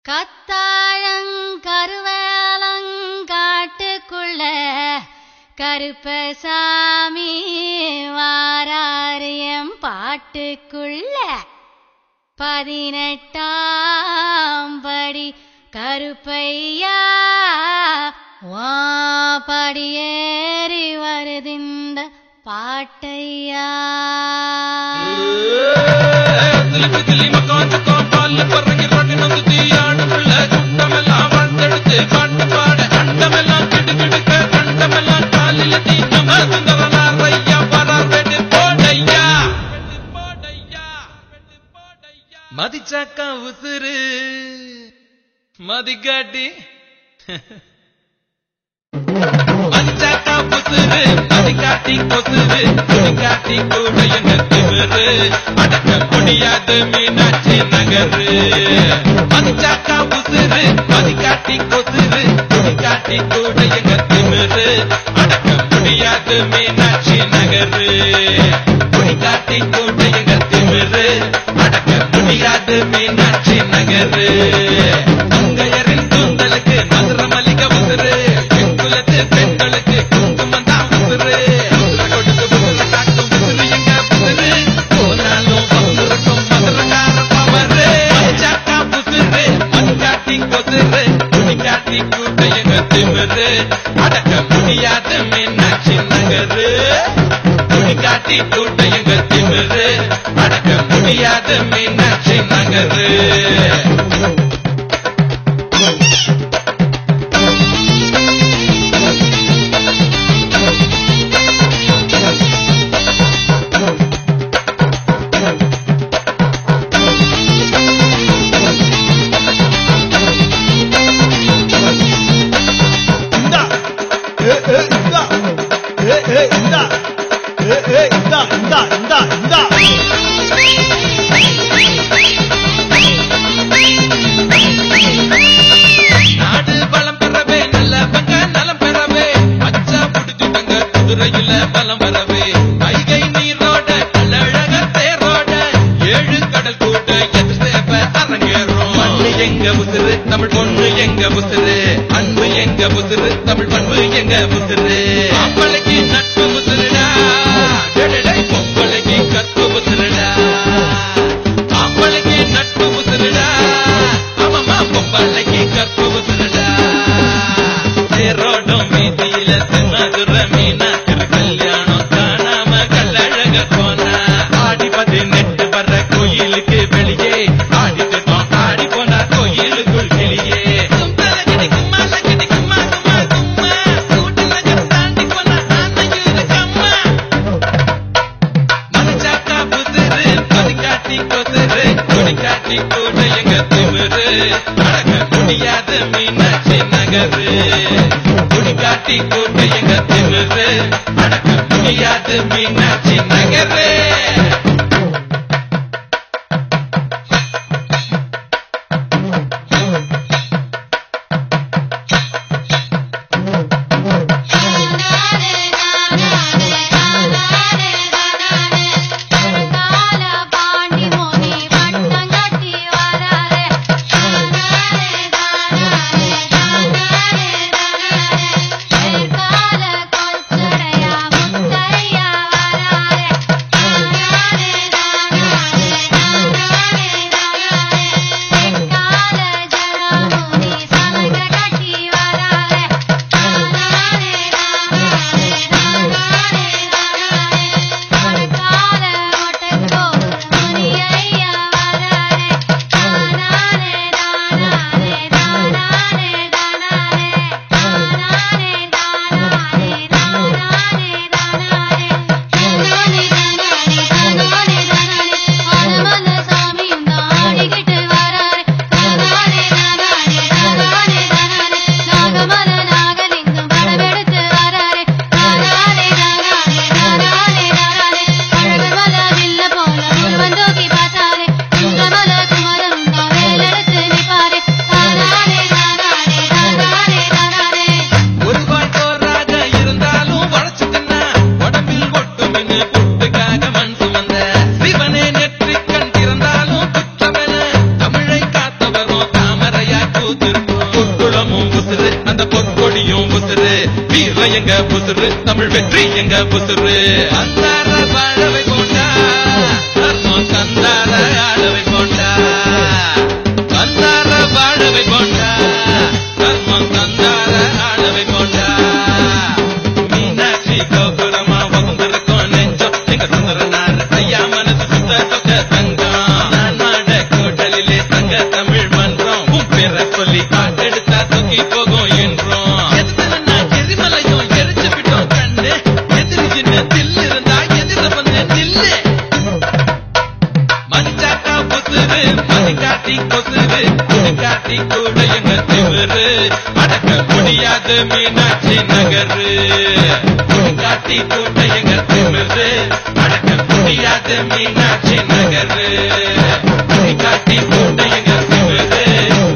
கத்தாழங்கருவேலங்காட்டுக்குள்ள கருப்பசாமி வாராரியம் பாட்டுக்குள்ள பதினெட்டாம் படி கருப்பையா வா படியேறி வருதிந்த பாட்டையா சிலுக்கு சிலிம காத்துக்கோ பால்ல பறங்கி ரொட்டி நொந்து தீயாடுக்குள்ள குண்டமெல்லாம் வந்தெடுத்து பாட்டு பாட அண்டமெல்லாம் கிடு கிடுக்க கண்டமெல்லாம் காலில தீ நம்ம சுந்தரனார் ஐயா வரார் வெட்டு போடையா வெட்டு போடையா வெட்டு போடையா மதிச்சாக்கா உசுரு மதிக்காட்டி மதிச்சாக்கா புசுரு மதிக்காட்டி கொசுரு மதிக்காட்டி கூட என்ன திமிரு அடக்க முடியாது மீனாட்சி நகரு மதிச்சாக்கா புசுரு மதிக்காட்டி கொசுரு மதிக்காட்டி கூட எங்க திமிரு அடக்க முடியாது மீனாட்சி நகரு மதிக்காட்டி கூட எங்க திமிரு அடக்க முடியாது மீனாட்சி நகரு மங்கையரின் கூந்தலுக்கு மதுர மல்லிகை உசுரு பெண்குலத்து பெண்களுக்கு குங்குமம் தான் உசுரு உசுர கொடுத்து உசுர காட்டும் உசுரு எங்க உசுரு போனாலும் வந்திருக்கும் மதுரக்கார பவரு மச்சாக்கா உசுரு மண்காட்டி கொசுரு துணிக்காட்டி கூட்ட எங்க திமிரு அடக்க முடியாத மீனாட்சி நகரு துணிக்காட்டி கூட்ட எங்க திமிரு அடக்க முடியாத மீனாட்சி நகரு இந்தா ஏ ஏ இந்தா ஏ ஏ இந்தா ஏ ஏ இந்தா இந்தா இந்தா இந்தா நாடு பலம் பெறவே நல்லவங்க நலம் பெறவே அச்சா புடிச்சுட்டங்க குதிரையில பலம் பெறவே கைகை நீரோட கல்லழக தேரோட ஏழு கடல் கூட்ட எதிர் சேப்ப அரங்கேறும் மண்ணு எங்க உசுரு தமிழ் பொண்ணு எங்க உசுரு அன்பு எங்க உசுரு தமிழ் பண்பு எங்க உசுரு ஆம்பளைக்கு நட்பு உசுருடா டேடடே, பொம்பளைக்கு கற்பு உசுருடா ஆம்பளைக்கு நட்பு உசுருடா ஆமாமா பொம்பளைக்கு கற்பு உசுருடா தேரோடும் வீதியில தென்னாதுர மீனா திரு கல்யாணம் காணாம கல்லழக போனா ஆடி பதினெட்டு வர்ற கோயிலுக்கு வெளியே ஆடிட்டு தான் ஆடி போனா கோயிலுக்குள் கிளியே கும்பல கிடி கும்மால கிடி கும்மா கும்மா கும்மா கூட்டுல தாண்டி போனா ஆனையூரு கம்மா மனச்சாக்கா புசுரு மதிக்காட்டி கொசுரு குடிக்காட்டி கூட எங்க திமிரு அடக்க முடியாத மீனாட்சி நகரு குடிக்காட்டி கூட எங்க திமிரு அடக்க முடியாத மீனாட்சி நகரு கால பாண்டி மோனி வட்டம் கட்டி வராரே கால கொச்சடையா முத்தையா வராரே எங்க புசுரு தமிழ் வெற்றி எங்க புசுரு அந்தார வாழவை கொண்டா தர்மம் தந்தார ஆளவை கொண்டா தந்தார வாழவை கொண்டா தர்மம் தந்தார ஆளவை கொண்டா மீனாட்சி கோபுரமா வந்திருக்கோம் நெஞ்சம் எங்க சுந்தரனார் ஐயா மனசு சுத்த தொக்க தங்கம் நான் மாட கோட்டலிலே தங்க தமிழ் மன்றம் உன் பேரை சொல்லி பாட்டெடுத்தா தூக்கி போகும் என்றோம் எதுனா எரிமலையும் எரிச்சு விட்டோம் கண்ணு எதிரி சின்ன தில்லு இருந்தா எதிர வந்து நில்லு மஞ்சாக்கா புசுரு மணிக்காட்டி கொசுரு காட்டி கூட எங்க திமிரு அடக்க முடியாது மீனாட்சி நகரு காட்டி கூட எங்க திமிரு அடக்க முடியாது மீனாட்சி நகரு காட்டி கூட எங்க திமிரு